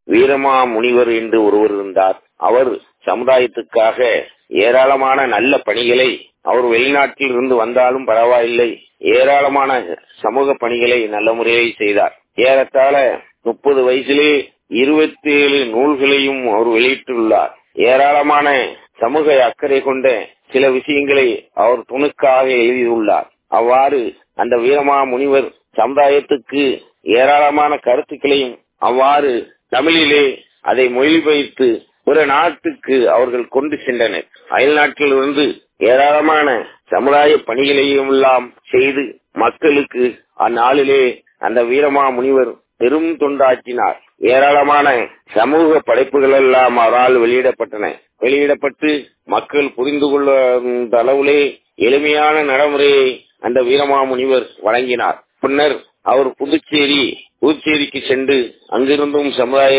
வீரமா முனிவர் என்று ஒருவர் இருந்தார் அவர் சமுதாயத்துக்காக ஏராளமான நல்ல பணிகளை அவர் வெளிநாட்டில் இருந்து வந்தாலும் பரவாயில்லை ஏராளமான சமூக பணிகளை நல்ல முறையில் செய்தார் ஏறத்தாழ முப்பது வயசிலே இருபத்தி ஏழு நூல்களையும் அவர் வெளியிட்டுள்ளார் ஏராளமான சமூக அக்கறை கொண்ட சில விஷயங்களை அவர் துணுக்காக எழுதியுள்ளார் அவ்வாறு அந்த வீரமா முனிவர் சமுதாயத்துக்கு ஏராளமான கருத்துக்களையும் அவ்வாறு தமிழிலே அதை மொழிபெயர்த்து ஒரு நாட்டுக்கு அவர்கள் கொண்டு சென்றனர் அயல்நாட்டிலிருந்து ஏராளமான சமுதாய பணிகளையும் எல்லாம் செய்து மக்களுக்கு அந்நாளிலே அந்த வீரமா முனிவர் பெரும் தொண்டாற்றினார் ஏராளமான சமூக படைப்புகள் எல்லாம் அவரால் வெளியிடப்பட்டன வெளியிடப்பட்டு மக்கள் புரிந்து கொள்ள அளவிலே எளிமையான நடைமுறையை அந்த வீரமா முனிவர் வழங்கினார் பின்னர் அவர் புதுச்சேரி புதுச்சேரிக்கு சென்று அங்கிருந்தும் சமுதாய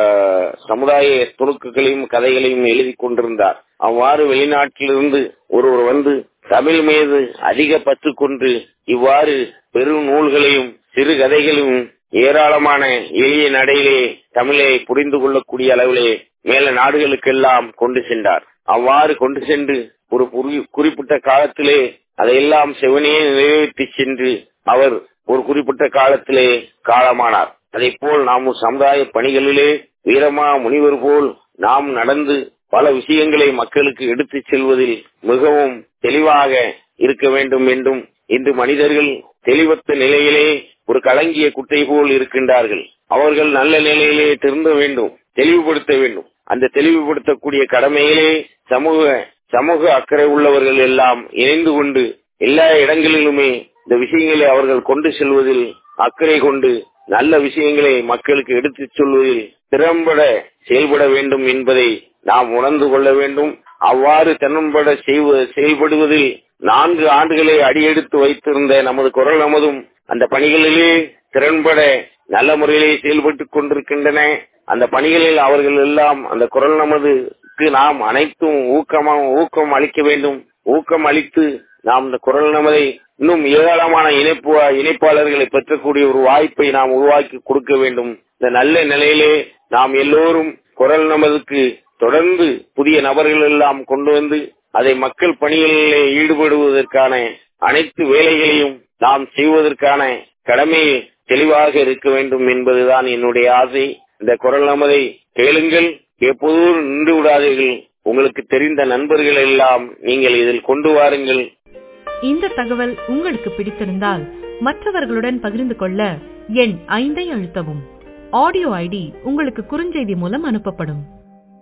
சமுதாய துணுக்குகளையும் கதைகளையும் எழுதி கொண்டிருந்தார் அவ்வாறு வெளிநாட்டிலிருந்து ஒருவர் வந்து தமிழ் மீது அதிக பற்று கொண்டு இவ்வாறு பெரும் நூல்களையும் சிறு கதைகளையும் ஏராளமான எளிய நடையிலே தமிழை புரிந்து கொள்ளக்கூடிய அளவிலே மேல நாடுகளுக்கெல்லாம் கொண்டு சென்றார் அவ்வாறு கொண்டு சென்று ஒரு குறிப்பிட்ட காலத்திலே அதையெல்லாம் செவனையே நிறைவேற்றி சென்று அவர் ஒரு குறிப்பிட்ட காலத்திலே காலமானார் அதை போல் நாம் சமுதாய பணிகளிலே வீரமா முனிவர் போல் நாம் நடந்து பல விஷயங்களை மக்களுக்கு எடுத்துச் செல்வதில் மிகவும் தெளிவாக இருக்க வேண்டும் என்றும் இன்று மனிதர்கள் தெளிவத்த நிலையிலே ஒரு கலங்கிய குட்டை போல் இருக்கின்றார்கள் அவர்கள் நல்ல நிலையிலே திருந்த வேண்டும் தெளிவுபடுத்த வேண்டும் அந்த தெளிவுபடுத்தக்கூடிய கடமையிலே சமூக சமூக அக்கறை உள்ளவர்கள் எல்லாம் இணைந்து கொண்டு எல்லா இடங்களிலுமே இந்த விஷயங்களை அவர்கள் கொண்டு செல்வதில் அக்கறை கொண்டு நல்ல விஷயங்களை மக்களுக்கு எடுத்துச் சொல்வதில் திறம்பட செயல்பட வேண்டும் என்பதை நாம் உணர்ந்து கொள்ள வேண்டும் அவ்வாறு திறம்பட செயல்படுவதில் நான்கு ஆண்டுகளை அடியெடுத்து வைத்திருந்த நமது குரல் நமதும் அந்த பணிகளிலே திறன்பட நல்ல முறையிலே செயல்பட்டுக் கொண்டிருக்கின்றன அந்த பணிகளில் அவர்கள் எல்லாம் அந்த குரல் நமதுக்கு நாம் அனைத்தும் ஊக்கமாக ஊக்கம் அளிக்க வேண்டும் ஊக்கம் அளித்து நாம் இந்த குரல் நமதை இன்னும் ஏராளமான இணைப்பு இணைப்பாளர்களை பெற்றக்கூடிய ஒரு வாய்ப்பை நாம் உருவாக்கி கொடுக்க வேண்டும் இந்த நல்ல நிலையிலே நாம் எல்லோரும் குரல் நமதுக்கு தொடர்ந்து புதிய நபர்கள் எல்லாம் கொண்டு வந்து அதை மக்கள் பணிகளிலே ஈடுபடுவதற்கான அனைத்து வேலைகளையும் நாம் செய்வதற்கான கடமை தெளிவாக இருக்க வேண்டும் என்பதுதான் என்னுடைய ஆசை இந்த குரல் நமதை கேளுங்கள் எப்போதும் நின்று விடாதீர்கள் உங்களுக்கு தெரிந்த நண்பர்கள் எல்லாம் நீங்கள் இதில் கொண்டு வாருங்கள் இந்த தகவல் உங்களுக்கு பிடித்திருந்தால் மற்றவர்களுடன் பகிர்ந்து கொள்ள எண் ஐந்தை அழுத்தவும் ஆடியோ ஐடி உங்களுக்கு குறுஞ்செய்தி மூலம் அனுப்பப்படும்